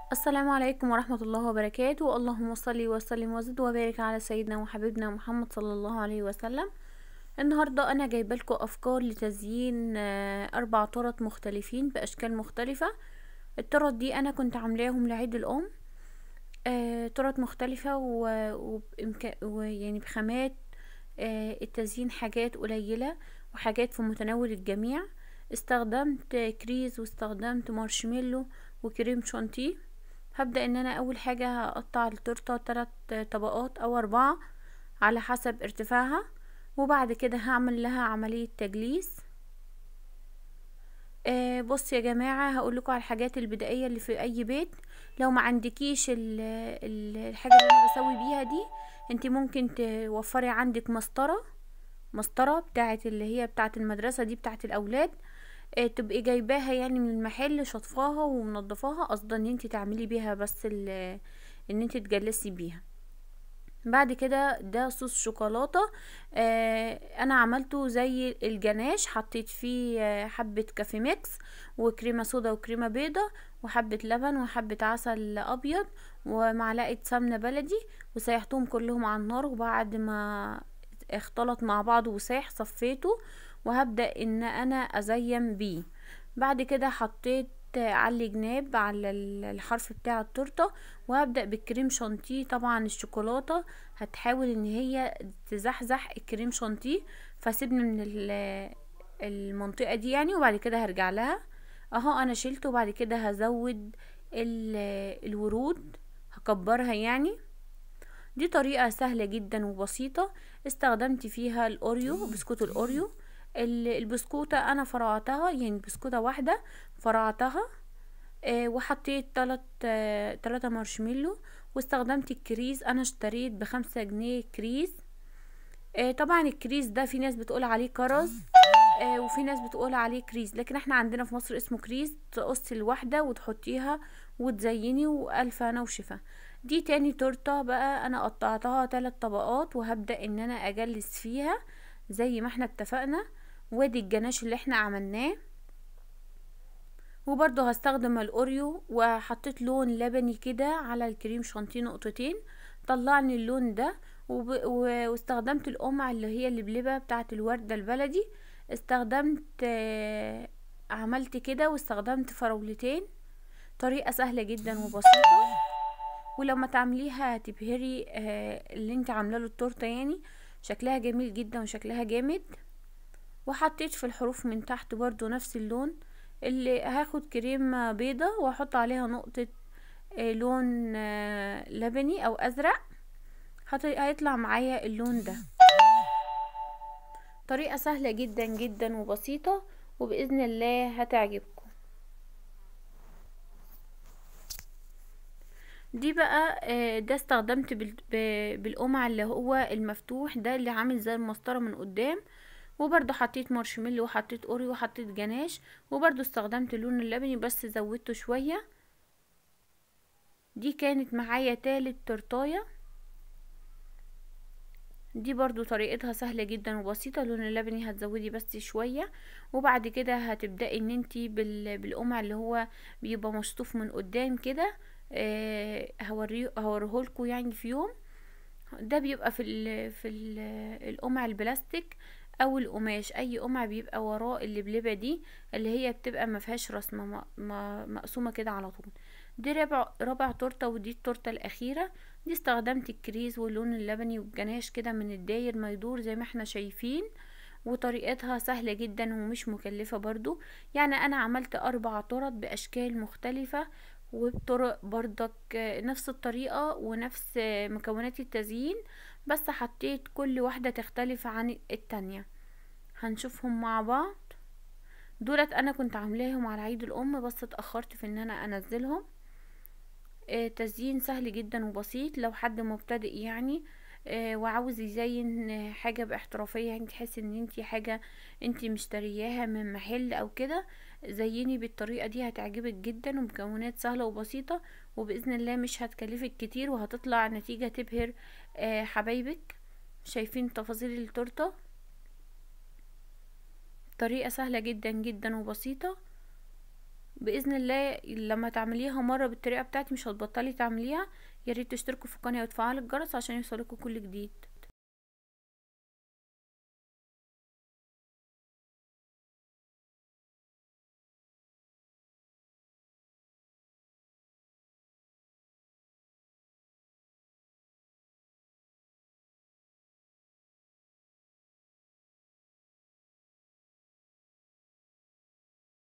السلام عليكم ورحمة الله وبركاته اللهم صل وسلم وزد وبارك على سيدنا وحبيبنا محمد صلى الله عليه وسلم النهاردة أنا جايبة لكم أفكار لتزيين آه، أربع طرط مختلفين بأشكال مختلفة الطرط دي أنا كنت عاملاهم لعيد الأم آه، طرط مختلفة و- وبإمكا- ويعني بخامات آه، التزيين حاجات قليلة وحاجات في متناول الجميع استخدمت كريز واستخدمت مارشميلو وكريم شانتيه هبدأ ان انا اول حاجة هقطع التورتة تلات طبقات او اربعة على حسب ارتفاعها وبعد كده هعمل لها عملية تجليس آه بص يا جماعة هقول لكم على الحاجات البدائية اللي في اي بيت لو ما عندكيش ال- ال- الحاجة اللي انا بسوي بيها دي انت ممكن توفري عندك مسطرة مسطرة بتاعت اللي هي بتاعت المدرسة دي بتاعت الاولاد آه، تبقي جايباها يعني من المحل شطفاها ومنضفاها قصدا ان انت تعملي بيها بس ال- ان انت تجلسي بيها بعد كده ده صوص شوكولاتة آه انا عملته زي الجناش حطيت فيه آه، حبة كافي ميكس وكريمة صودا وكريمة بيضة وحبة لبن وحبة عسل ابيض ومعلقة سمنة بلدي وسيحتهم كلهم على النار وبعد ما اختلط مع بعض وساح صفيته وهبدأ ان انا ازين بيه بعد كده حطيت على الجناب على ال- الحرف بتاع التورته وهبدأ بالكريم شانتيه طبعا الشوكولاتة هتحاول ان هي تزحزح الكريم شانتيه فسيبني من ال- المنطقة دي يعني وبعد كده هرجع لها اهو انا شلته وبعد كده هزود ال- الورود هكبرها يعني دي طريقة سهلة جدا وبسيطة استخدمت فيها الأوريو بسكوت الأوريو ال- البسكوتة أنا فرعتها يعني بسكوتة واحدة فرعتها آه وحطيت تلات آه تلاتة مارشميلو واستخدمت الكريز أنا اشتريت بخمسة جنيه كريز آه طبعا الكريز ده في ناس بتقول عليه كرز آه وفي ناس بتقول عليه كريز لكن احنا عندنا في مصر اسمه كريز تقصي الواحدة وتحطيها وتزيني وألف هنا وشفا دي تاني تورتة بقى انا قطعتها تلات طبقات وهبدأ ان انا اجلس فيها زي ما احنا اتفقنا وادي الجناش اللي احنا عملناه وبرضه هستخدم الاوريو وحطيت لون لبني كده على الكريم شانتيه نقطتين طلعني اللون ده وب... و... واستخدمت القمع اللي هي اللبلبة بتاعت الوردة البلدي استخدمت آه، عملت كده واستخدمت فراولتين طريقة سهلة جدا وبسيطة ولما تعمليها تبهري آه، اللي انت عامله له التورته يعني شكلها جميل جدا وشكلها جامد وحطيت في الحروف من تحت برضو نفس اللون اللي هاخد كريمة بيضة واحط عليها نقطة آه، لون آه، لبني او ازرق هت- هيطلع معايا اللون ده طريقة سهلة جدا جدا وبسيطة وبإذن الله هتعجبكم دي بقى آه، ده استخدمت بال- ب- بالقمع اللي هو المفتوح ده اللي عامل زي المسطرة من قدام وبرضو حطيت مارشميلو وحطيت اوريو وحطيت جناش وبرضو استخدمت اللون اللبني بس زودته شوية دي كانت معايا تالت تورتايه دي برضو طريقتها سهلة جدا وبسيطة اللون اللبني هتزودي بس شوية وبعد كده هتبدأي ان انتي بال... بالقمع اللي هو بيبقى مشطوف من قدام كده آه هوريه هوريهولكوا يعني في يوم ده بيبقى في ال... في ال... القمع البلاستيك او القماش اي قمع بيبقى وراه اللبلبة دي اللي هي بتبقى ما فيهاش رسمة م... م... مقسومة كده على طول دي رابع رابع تورته ودي التورته الاخيره دي استخدمت الكريز واللون اللبني والجناش كده من الداير ما يدور زي ما احنا شايفين وطريقتها سهلة جدا ومش مكلفة برضو يعني انا عملت اربع طرط باشكال مختلفة وبطرق برضك آه، نفس الطريقة ونفس آه، مكونات التزيين بس حطيت كل واحدة تختلف عن التانية هنشوفهم مع بعض دولت انا كنت عاملاهم على عيد الام بس اتأخرت في ان انا انزلهم آه، تزيين سهل جدا وبسيط لو حد مبتدئ يعني آه، وعاوز يزين آه، حاجة باحترافية يعني تحس ان انتي حاجة انتي مشترياها من محل او كده زيني بالطريقة دي هتعجبك جدا ومكونات سهلة وبسيطة وبإذن الله مش هتكلفك كتير وهتطلع نتيجة تبهر آه، حبايبك شايفين تفاصيل التورتة طريقة سهلة جدا جدا وبسيطة باذن الله لما تعمليها مره بالطريقه بتاعتي مش هتبطلي تعمليها يا ريت تشتركوا في القناه وتفعلوا الجرس عشان يوصلكوا كل جديد